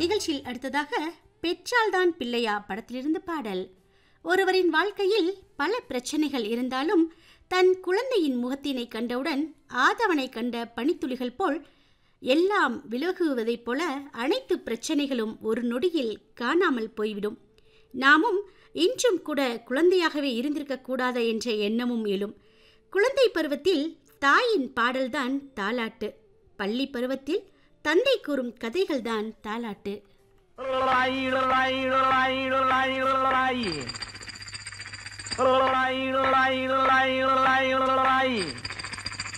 நிகழ்ச்சியில் அடுத்ததாக பெற்றால்தான் பிள்ளையா படத்திலிருந்து பாடல் ஒருவரின் வாழ்க்கையில் பல பிரச்சனைகள் இருந்தாலும் தன் குழந்தையின் முகத்தினை கண்டவுடன் ஆதவனை கண்ட பனித்துளிகள் போல் எல்லாம் விலகுவதைப் போல அனைத்து பிரச்சனைகளும் ஒரு நொடியில் காணாமல் போய்விடும் நாமும் இன்றும் கூட குழந்தையாகவே இருந்திருக்க கூடாத என்ற எண்ணமும் எழும் குழந்தை பருவத்தில் தாயின் பாடல்தான் தாலாட்டு பள்ளி பருவத்தில் தந்தை கூறும் கதைகள்தான் தாலாட்டு Lie, lie, lie, lie, lie, lie, lie, lie, lie.